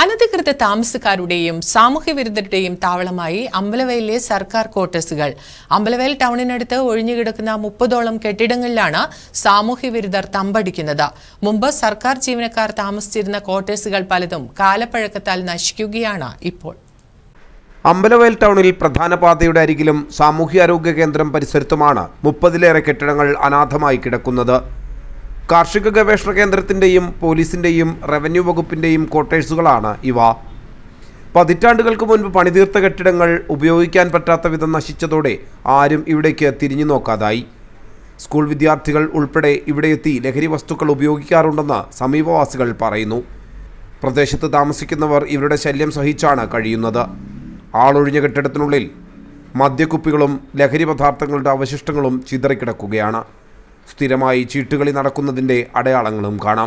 അനധികൃത താമസക്കാരുടെയും സാമൂഹ്യ വിരുദ്ധരുടെയും താവളമായി അമ്പലവയലിലെ സർക്കാർ ക്വാർട്ടേഴ്സുകൾ അമ്പലവയൽ ടൗണിനടുത്ത് ഒഴിഞ്ഞുകിടക്കുന്ന മുപ്പതോളം കെട്ടിടങ്ങളിലാണ് സാമൂഹ്യ വിരുദ്ധർ തമ്പടിക്കുന്നത് മുമ്പ് സർക്കാർ ജീവനക്കാർ താമസിച്ചിരുന്ന ക്വാർട്ടേഴ്സുകൾ പലതും കാലപ്പഴക്കത്താൽ നശിക്കുകയാണ് ഇപ്പോൾ അമ്പലവയൽ ടൗണിൽ പ്രധാന പാതയുടെ അരികിലും സാമൂഹ്യാരോഗ്യ കേന്ദ്രം പരിസരത്തുമാണ് മുപ്പതിലേറെ കെട്ടിടങ്ങൾ അനാഥമായി കിടക്കുന്നത് കാർഷിക ഗവേഷണ കേന്ദ്രത്തിൻ്റെയും പോലീസിൻ്റെയും റവന്യൂ വകുപ്പിൻ്റെയും ക്വാർട്ടേഴ്സുകളാണ് ഇവ പതിറ്റാണ്ടുകൾക്ക് മുൻപ് പണിതീർത്ത കെട്ടിടങ്ങൾ ഉപയോഗിക്കാൻ പറ്റാത്ത വിധം നശിച്ചതോടെ ആരും ഇവിടേക്ക് തിരിഞ്ഞു നോക്കാതായി സ്കൂൾ വിദ്യാർത്ഥികൾ ഉൾപ്പെടെ ഇവിടെ എത്തി ലഹരി വസ്തുക്കൾ ഉപയോഗിക്കാറുണ്ടെന്ന് സമീപവാസികൾ പറയുന്നു പ്രദേശത്ത് താമസിക്കുന്നവർ ഇവരുടെ ശല്യം സഹിച്ചാണ് കഴിയുന്നത് ആളൊഴിഞ്ഞ കെട്ടിടത്തിനുള്ളിൽ മദ്യക്കുപ്പികളും ലഹരി പദാർത്ഥങ്ങളുടെ അവശിഷ്ടങ്ങളും ചിതറിക്കിടക്കുകയാണ് സ്ഥിരമായി ചീട്ടുകളി നടക്കുന്നതിൻ്റെ അടയാളങ്ങളും കാണാം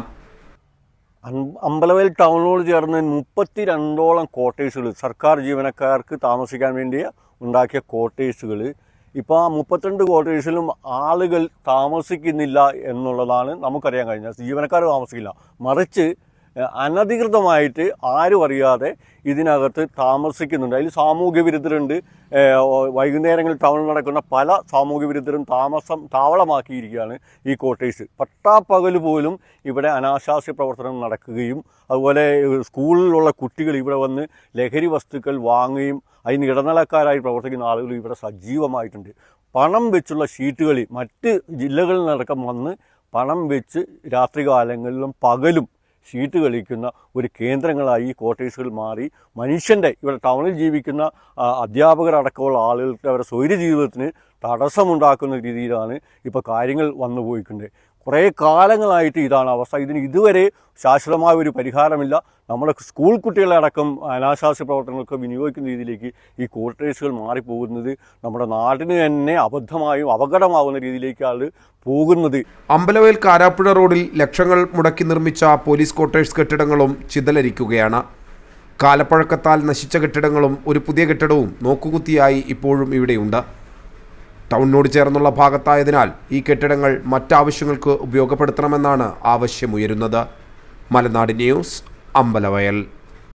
അം- അമ്പലവയൽ ടൗണിനോട് ചേർന്ന് മുപ്പത്തി രണ്ടോളം കോട്ടേഴ്സുകൾ സർക്കാർ ജീവനക്കാർക്ക് താമസിക്കാൻ വേണ്ടി ഉണ്ടാക്കിയ കോട്ടേഴ്സുകൾ ഇപ്പോൾ ആ മുപ്പത്തിരണ്ട് കോട്ടേഴ്സിലും ആളുകൾ താമസിക്കുന്നില്ല എന്നുള്ളതാണ് നമുക്കറിയാൻ കഴിഞ്ഞത് ജീവനക്കാർ താമസിക്കില്ല മറിച്ച് ഏഹ്, അനധികൃതമായിട്ട് ആരും അറിയാതെ ഇതിനകത്ത് താമസിക്കുന്നുണ്ട് അതിൽ സാമൂഹ്യ വിരുദ്ധരുണ്ട് ഏഹ്, ഓ- വൈകുന്നേരങ്ങളിൽ ടൗണിൽ നടക്കുന്ന പല സാമൂഹ്യ വിരുദ്ധരും താമസം താവളമാക്കിയിരിക്കുകയാണ് ഈ കോട്ടേഴ്സ് പട്ടാപ്പകൽ പോലും ഇവിടെ അനാശാസ്യ പ്രവർത്തനം നടക്കുകയും അതുപോലെ ഏഹ്, സ്കൂളിലുള്ള കുട്ടികൾ ഇവിടെ വന്ന് ലഹരി വസ്തുക്കൾ വാങ്ങുകയും അതിന് ഇടനിലക്കാരായി പ്രവർത്തിക്കുന്ന ആളുകൾ ഇവിടെ സജീവമായിട്ടുണ്ട് പണം വെച്ചുള്ള ഷീറ്റുകളിൽ മറ്റ് ജില്ലകളിൽ നിന്നടക്കം വന്ന് പണം വെച്ച് രാത്രികാലങ്ങളിലും പകലും ഷീറ്റ് കളിക്കുന്ന ഒരു കേന്ദ്രങ്ങളായി ഈ ക്വാർട്ടേഴ്സുകൾ മാറി മനുഷ്യൻ്റെ ഇവിടെ ടൗണിൽ ജീവിക്കുന്ന ആ, അധ്യാപകരടക്കമുള്ള ആളുകൾക്ക് അവരുടെ സ്വൈര്യ ജീവിതത്തിന് തടസ്സമുണ്ടാക്കുന്ന രീതിയിലാണ് ഇപ്പോൾ കാര്യങ്ങൾ വന്നു പോയിട്ടുണ്ട് കുറേ കാലങ്ങളായിട്ട് ഇതാണ് അവസ്ഥ ഇതിന് ഇതുവരെ ശാശ്വതമായ ഒരു പരിഹാരമില്ല നമ്മുടെ സ്കൂൾ കുട്ടികളെ അടക്കം അനാശാസ്യ പ്രവർത്തനങ്ങൾക്ക് വിനിയോഗിക്കുന്ന രീതിയിലേക്ക് ഈ ക്വാർട്ടേഴ്സുകൾ മാറിപ്പോകുന്നത് നമ്മുടെ നാടിന് തന്നെ അബദ്ധമായും അപകടമാവുന്ന രീതിയിലേക്കാണ് പോകുന്നത് അമ്പലവയൽ കാരാപ്പുഴ റോഡിൽ ലക്ഷങ്ങൾ മുടക്കി നിർമ്മിച്ച പോലീസ് ക്വാർട്ടേഴ്സ് കെട്ടിടങ്ങളും ചിതലരിക്കുകയാണ് കാലപ്പഴക്കത്താൽ നശിച്ച കെട്ടിടങ്ങളും ഒരു പുതിയ കെട്ടിടവും നോക്കുകുത്തിയായി ഇപ്പോഴും ഇവിടെയുണ്ട് ടൗണിനോട് ചേർന്നുള്ള ഭാഗത്തായതിനാൽ ഈ കെട്ടിടങ്ങൾ മറ്റാവശ്യങ്ങൾക്ക് ഉപയോഗപ്പെടുത്തണമെന്നാണ് ആവശ്യമുയരുന്നത് മലനാട് ന്യൂസ് അമ്പലവയൽ